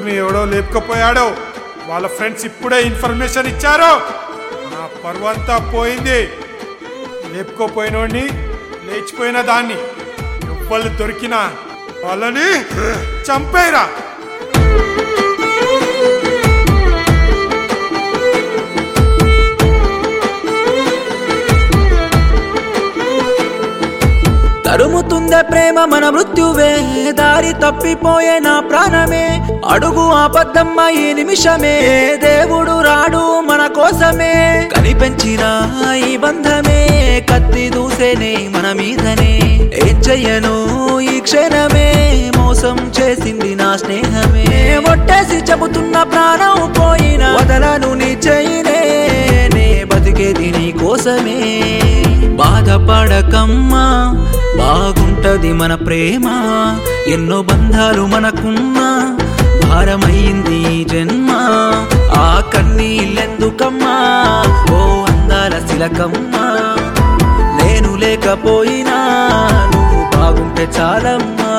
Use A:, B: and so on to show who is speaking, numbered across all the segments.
A: కూతుర్ని ఎవడో లేపుకపోయాడో వాళ్ళ ఫ్రెండ్స్ ఇప్పుడే ఇన్ఫర్మేషన్ ఇచ్చారు నా పరువంతా పోయింది లేపుకోపోయినోడిని లేచిపోయిన దాన్ని ఎవ్వరు దొరికినా వాళ్ళని చంపేరా
B: తరుముతుందే ప్రేమ మన మృత్యువే దారి తప్పిపోయే నా ప్రాణమే అడుగు ఆపద్దమ్మ ఈ నిమిషమే దేవుడు రాడు మన కోసమే కనిపెంచిన ఈ బంధమే కత్తి దూసేనే మన మీదనే ఏం చెయ్యను ఈ క్షణమే మోసం చేసింది నా స్నేహమే ఒట్టేసి చెబుతున్న ప్రాణం పోయిన వదలను నీ చెయ్యినే నే బతికేది నీ కోసమే బాధపడకమ్మా బాగుంటది మన ప్రేమ ఎన్నో బంధాలు మనకున్నా భారమైంది ఈ జన్మ ఆ కన్నీళ్ళెందుకమ్మా ఓ అందాల శిలకమ్మా నేను లేకపోయినా నువ్వు బాగుంటే చాలమ్మా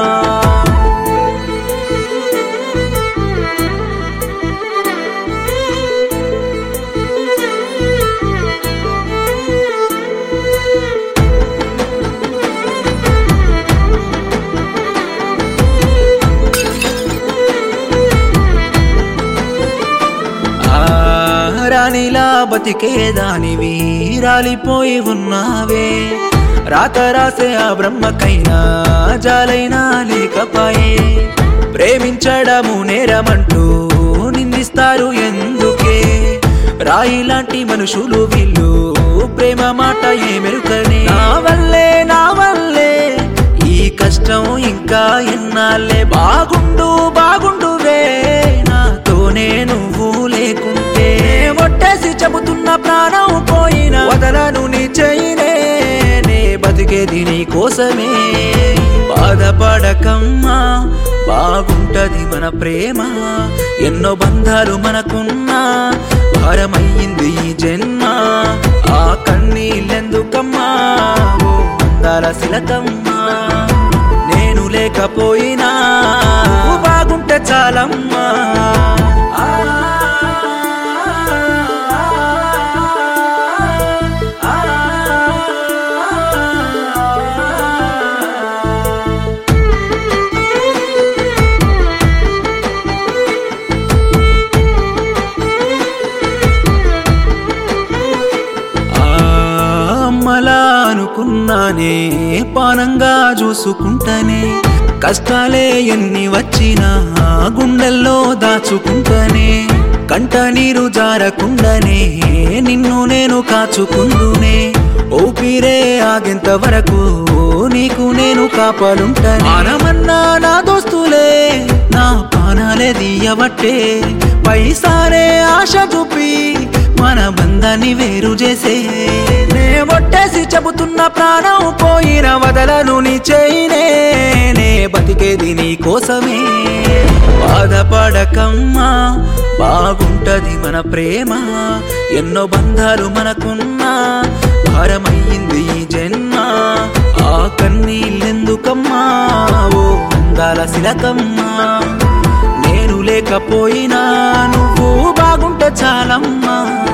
B: ఆ రాణిలా బతికేదానివి రాలిపోయి ఉన్నావే రాత రాసే ఆ బ్రహ్మకైనా జాలైనా లేకపాయే ప్రేమించడము నేరమంటూ నిందిస్తారు ఎందుకే రాయి లాంటి మనుషులు వీళ్ళు ప్రేమ మాట ఏమెరుకనే నా వల్లే నా వల్లే ఈ కష్టం ఇంకా ఎన్నాళ్ళే బాగుండు బాగుండువే నాతోనే నువ్వు లేకుంటే ఒట్టేసి చెబుతున్న ప్రాణం పోయిన వదలను నీ చెయ్యినే నే బతికేది నీ కోసమే బాధపడకమ్మా బాగుంటది మన ప్రేమ ఎన్నో బంధాలు మనకున్నా భారమయ్యింది ఈ జన్మ ఆ కన్నీళ్ళెందుకమ్మా ఓ అందాల శిలకమ్మా నేను లేకపోయినా నువ్వు బాగుంటే చాలమ్మా ఆ, ఆ, ఆ. ఆ అమ్మలా అనుకున్నానే పానంగా చూసుకుంటానే కష్టాలే ఎన్ని వచ్చినా గుండెల్లో దాచుకుంటానే కంట నీరు జారకుండానే నిన్ను నేను కాచుకుందునే ఊపిరే ఆగేంత వరకు నీకు నేను కాపాలుంటాను ఆనమన్నా నా దోస్తులే నా పానాలే తీయబట్టే పైసారే ఆశ చూపి మన బంధాన్ని వేరు చేసే నే ఒట్టేసి చెబుతున్న ప్రాణం పోయిన వదలను నీ చేయినే నే బతికేది నీ కోసమే బాధపడకమ్మా బాగుంటది మన ప్రేమ ఎన్నో బంధాలు మనకున్నా భారమయ్యింది ఈ జన్మ ఆ కన్నీళ్ళెందుకమ్మా ఓ అందాల శిలకమ్మా నేను లేకపోయినా నువ్వు బాగుంటే చాలమ్మా